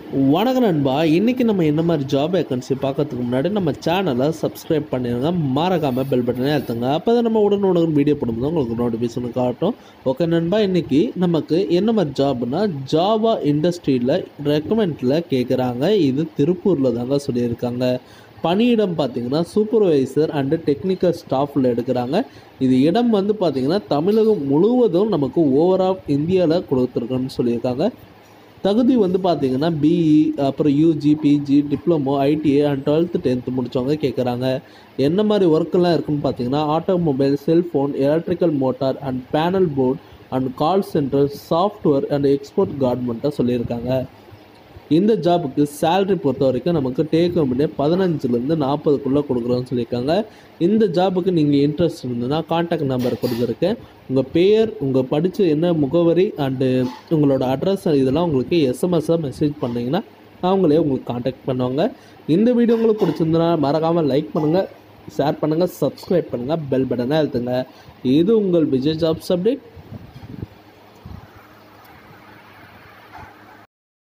வணக்கம் நண்பா இன்றைக்கி நம்ம என்ன மாதிரி ஜாப் வேக்கன்சி பார்க்கறதுக்கு முன்னாடி நம்ம சேனலை சப்ஸ்கிரைப் பண்ணிடுங்க மறக்காமல் பெல் பட்டனே அழுத்துங்க அப்போ தான் நம்ம உடனுடன் வீடியோ போடும்போது உங்களுக்கு நோட்டிஃபிகேஷன் காட்டும் ஓகே நண்பா இன்றைக்கி நமக்கு என்ன மாதிரி ஜாப்னா ஜாவா இண்டஸ்ட்ரியில் ரெக்கமெண்டில் கேட்குறாங்க இது திருப்பூரில் தாங்க சொல்லியிருக்காங்க பணியிடம் பார்த்தீங்கன்னா சூப்பர்வைசர் அண்டு டெக்னிக்கல் ஸ்டாஃபில் எடுக்கிறாங்க இது இடம் வந்து பார்த்தீங்கன்னா தமிழகம் முழுவதும் நமக்கு ஓவரால் இந்தியாவில் கொடுத்துருக்கோன்னு சொல்லியிருக்காங்க தகுதி வந்து பார்த்தீங்கன்னா பிஇ அப்புறம் UG PG diploma ITI and twelfth tenth முடித்தவங்க கேட்குறாங்க என்ன மாதிரி ஒர்க்கெல்லாம் இருக்குன்னு பார்த்தீங்கன்னா automobile cellphone electrical motor and panel board and call centre software and export கார்மெண்ட்டாக சொல்லியிருக்காங்க இந்த ஜாபுக்கு சேலரி பொறுத்த வரைக்கும் நமக்கு டேக் ஹோம்னே பதினஞ்சுலேருந்து நாற்பதுக்குள்ளே கொடுக்குறோன்னு சொல்லியிருக்காங்க இந்த ஜாபுக்கு நீங்கள் இன்ட்ரெஸ்ட் இருந்ததுன்னா காண்டாக்ட் நம்பர் கொடுத்துருக்கேன் உங்கள் பேர் உங்கள் படித்த என்ன முகவரி அண்டு உங்களோட அட்ரஸ் இதெல்லாம் உங்களுக்கு எஸ்எம்எஸ்ஸாக மெசேஜ் பண்ணிங்கன்னா அவங்களே உங்களுக்கு காண்டாக்ட் பண்ணுவாங்க இந்த வீடியோ உங்களுக்கு பிடிச்சிருந்தனா மறக்காமல் லைக் பண்ணுங்கள் ஷேர் பண்ணுங்கள் சப்ஸ்கிரைப் பண்ணுங்கள் பெல் பட்டனை அழுத்துங்க இது உங்கள் விஜய் ஜாப்ஸ் அப்டேட்